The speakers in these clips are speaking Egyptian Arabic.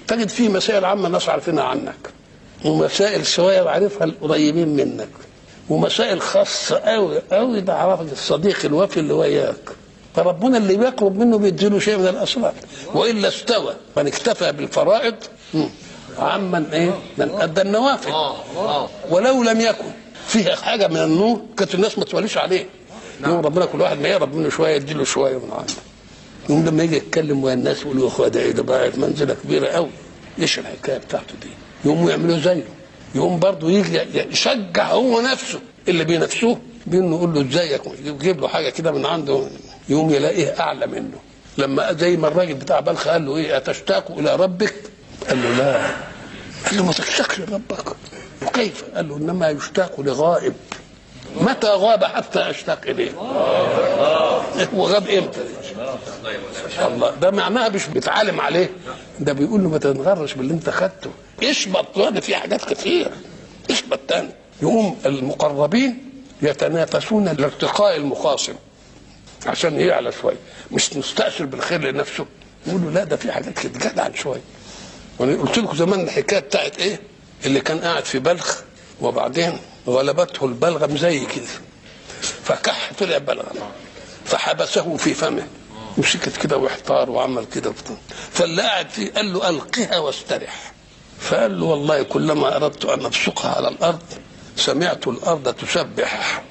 تجد فيه مسائل عامه ناس عارفينها عنك ومسائل شويه عارفها القريبين منك ومسائل خاصه قوي قوي ده عرفك الصديق الوفي اللي وياك فربنا اللي بيقرب منه بيديله شيء من الاسرار والا استوى من اكتفى بالفرائض مم. عمن ايه؟ من ادى النوافل ولو لم يكن فيها حاجه من النور كانت الناس ما توليش عليه يوم ربنا كل واحد ما يقرب منه شويه يديله شويه من عنده يوم لما يجي يتكلم ويا الناس يقول يا اخويا ده ايه ده بقى منزله كبيره قوي ايش الحكايه بتاعته دي؟ يقوموا يعملوا زيه يقوم برضه يجي يشجع هو نفسه اللي بينافسوه بانه يقول له ازيك يجيب له حاجه كده من عنده يقوم يلاقيه اعلى منه لما زي ما الراجل بتاع بلخ قال له ايه اتشتاق الى ربك؟ قال له لا قال له ما تشتاقش لربك وكيف؟ قال له انما يشتاق لغائب متى غاب حتى اشتاق اليه؟ هو غاب امتى؟ الله ده معناها مش بيتعلم عليه ده بيقول له ما تنغرش باللي انت خدته اشبط ده في حاجات كتير اشبط تاني يقوم المقربين يتنافسون لارتقاء المخاصم عشان يعلى شويه مش مستأثر بالخير لنفسه يقول له لا ده في حاجات كده جدع شويه وانا قلت لكم زمان الحكايه بتاعت ايه اللي كان قاعد في بلخ وبعدين غلبته البلغم زي كده فكح طلع بلغم فحبسه في فمه مسكت كده واحتار وعمل كده فاللي قاعد فيه قال له القها واسترح فقال له والله كلما اردت ان ابصقها على الارض سمعت الارض تسبح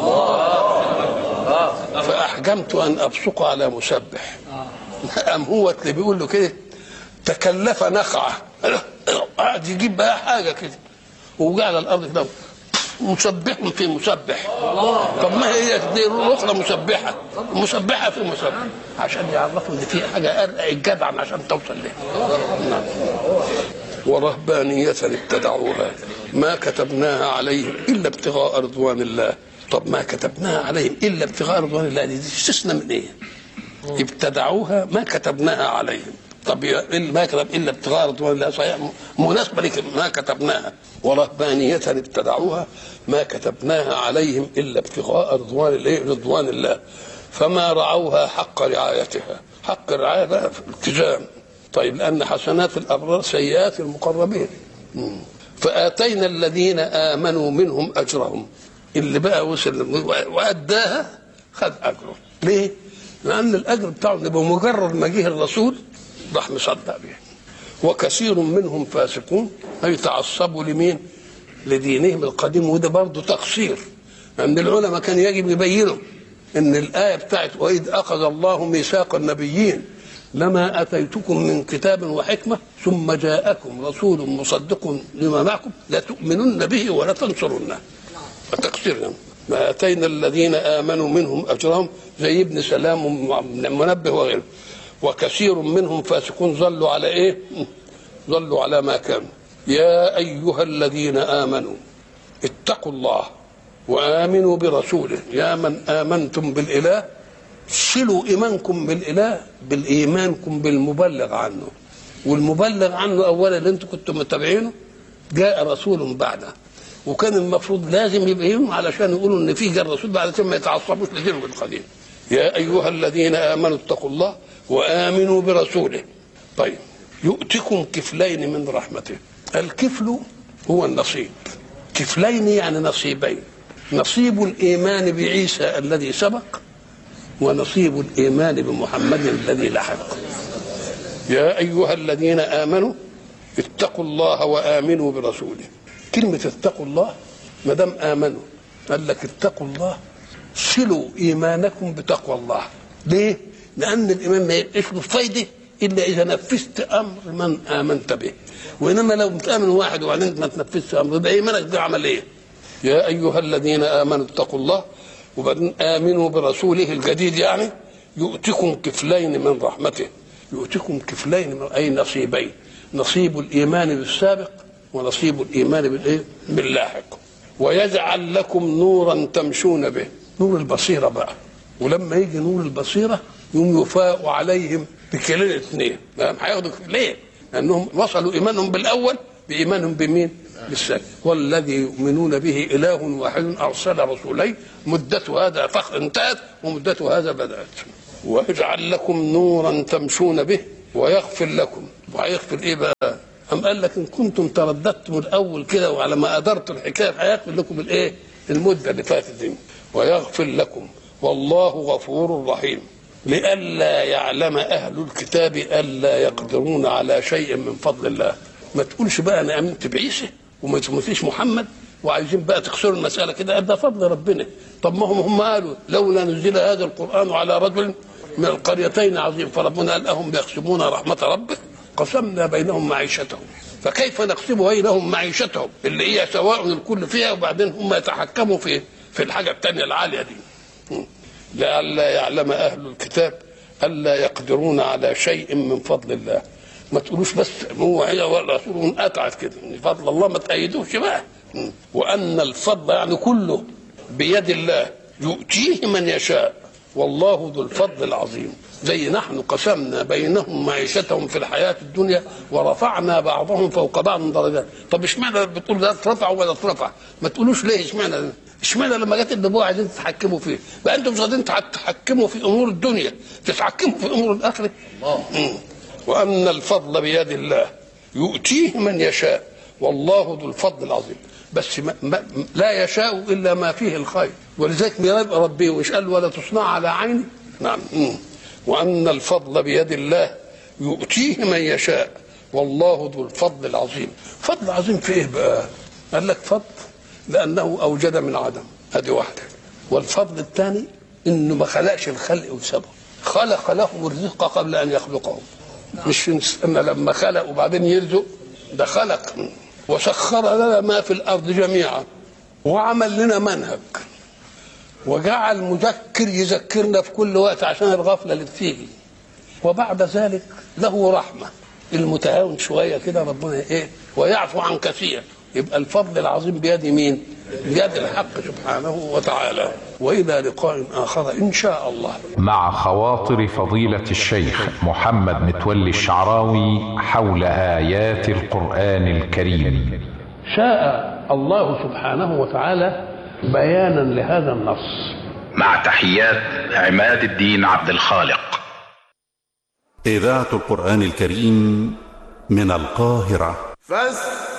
فاحجمت ان ابصق على مسبح قام هو اللي بيقول له كده تكلف نخعه قعد يجيب بقى حاجه كده ووقع على الارض كده مسبح في مسبح طب ما هي دي الاخرى مسبحه مسبحه في مسبح عشان يعرفوا ان في حاجه ارقى الجدع عشان توصل لها نعم. ورهبانية ابتدعوها ما كتبناها عليهم إلا ابتغاء رضوان الله طب ما كتبناها عليهم إلا ابتغاء رضوان الله دي استثنى من إيه ابتدعوها ما كتبناها عليهم طب ما كتب إلا ابتغاء رضوان الله صحيح مناسبة لك ما كتبناها ورهبانية ابتدعوها ما كتبناها عليهم إلا ابتغاء رضوان الله رضوان الله فما رعوها حق رعايتها حق الرعاية بقى في الالتزام طيب لأن حسنات الأبرار سيئات المقربين فآتينا الذين آمنوا منهم أجرهم اللي بقى وصل وأداها خد أجره ليه؟ لأن الأجر بتاعه بمجرد ما جه الرسول راح مصدق به وكثير منهم فاسقون أي تعصبوا لمين؟ لدينهم القديم وده برضه تقصير لأن العلماء كان يجب يبينوا إن الآية بتاعت وإذ أخذ الله ميثاق النبيين لما اتيتكم من كتاب وحكمه ثم جاءكم رسول مصدق لما معكم لتؤمنن به ولا تنصرنه التقصير ما اتينا الذين امنوا منهم اجرهم زي ابن سلام ومنبه وغيره وكثير منهم فاسقون ظلوا على ايه؟ ظلوا على ما كانوا يا ايها الذين امنوا اتقوا الله وامنوا برسوله يا من امنتم بالاله صلوا ايمانكم بالاله بالايمانكم بالمبلغ عنه والمبلغ عنه اولا اللي انتم كنتم متابعينه جاء رسول بعده وكان المفروض لازم يبقى علشان يقولوا ان في جاء رسول بعد عشان ما يتعصبوش لدينهم القديم يا ايها الذين امنوا اتقوا الله وامنوا برسوله طيب يؤتكم كفلين من رحمته الكفل هو النصيب كفلين يعني نصيبين نصيب الايمان بعيسى الذي سبق ونصيب الايمان بمحمد الذي لحق يا ايها الذين امنوا اتقوا الله وامنوا برسوله كلمه اتقوا الله ما دام امنوا قال لك اتقوا الله صلوا ايمانكم بتقوى الله ليه لان الايمان ما يبقاش له فايده الا اذا نفذت امر من امنت به وانما لو بتامن واحد وبعدين ما تنفذش امر يبقى ايمانك ده عمل ايه يا ايها الذين امنوا اتقوا الله وبعدين امنوا برسوله الجديد يعني يؤتكم كفلين من رحمته يؤتكم كفلين من اي نصيبين نصيب الايمان بالسابق ونصيب الايمان بالايه باللاحق ويجعل لكم نورا تمشون به نور البصيره بقى ولما يجي نور البصيره يوم يفاء عليهم بكلين اثنين هياخدوا ليه؟ لانهم وصلوا ايمانهم بالاول بايمانهم بمين؟ بالثاني والذي يؤمنون به اله واحد ارسل رسولين مدة هذا فخر انتهت ومدة هذا بدات ويجعل لكم نورا تمشون به ويغفر لكم وهيغفر ايه بقى؟ أم قال لك إن كنتم ترددتم الأول كده وعلى ما أدرتوا الحكاية هيغفر لكم الإيه؟ المدة اللي فاتت دي ويغفر لكم والله غفور رحيم لئلا يعلم أهل الكتاب ألا يقدرون على شيء من فضل الله ما تقولش بقى أنا آمنت بعيسى وما تموتيش محمد وعايزين بقى تكسروا المسألة كده ده فضل ربنا طب ما هم هم قالوا لولا نزل هذا القرآن على رجل من القريتين عظيم فربنا قال أهم يقسمون رحمة ربك قسمنا بينهم معيشتهم فكيف نقسم بينهم معيشتهم اللي هي سواء الكل فيها وبعدين هم يتحكموا في في الحاجة الثانية العالية دي لئلا يعلم أهل الكتاب ألا يقدرون على شيء من فضل الله ما تقولوش بس هو هي والرسول اتعت كده من فضل الله ما تأيدوش بقى وأن الفضل يعني كله بيد الله يؤتيه من يشاء والله ذو الفضل العظيم زي نحن قسمنا بينهم معيشتهم في الحياة الدنيا ورفعنا بعضهم فوق بعض درجات طب اشمعنى بتقول ده اترفع ولا اترفع ما تقولوش ليه اشمعنى اشمعنى لما جت النبوة عايزين تتحكموا فيه بقى انتم مش قادرين تتحكموا في امور الدنيا تتحكموا في امور الاخره الله وان الفضل بيد الله يؤتيه من يشاء والله ذو الفضل العظيم بس ما ما لا يشاء الا ما فيه الخير ولذلك يبقى ربي وش قال ولا تصنع على عيني نعم مم. وان الفضل بيد الله يؤتيه من يشاء والله ذو الفضل العظيم فضل عظيم في ايه بقى قال لك فضل لانه اوجد من عدم هذه واحده والفضل الثاني انه ما خلقش الخلق وسبه خلق لهم الرزق قبل ان يخلقهم مش ان لما خلق وبعدين يرزق ده خلق وسخر لنا ما في الارض جميعا وعمل لنا منهج وجعل مذكر يذكرنا في كل وقت عشان الغفله اللي بتيجي وبعد ذلك له رحمه المتهاون شويه كده ربنا ايه ويعفو عن كثير يبقى الفضل العظيم بيد مين؟ بيد الحق سبحانه وتعالى والى لقاء اخر ان شاء الله. مع خواطر فضيلة الشيخ محمد متولي الشعراوي حول آيات القرآن الكريم. شاء الله سبحانه وتعالى بيانا لهذا النص. مع تحيات عماد الدين عبد الخالق. إذاعة القرآن الكريم من القاهرة. فاستمعوا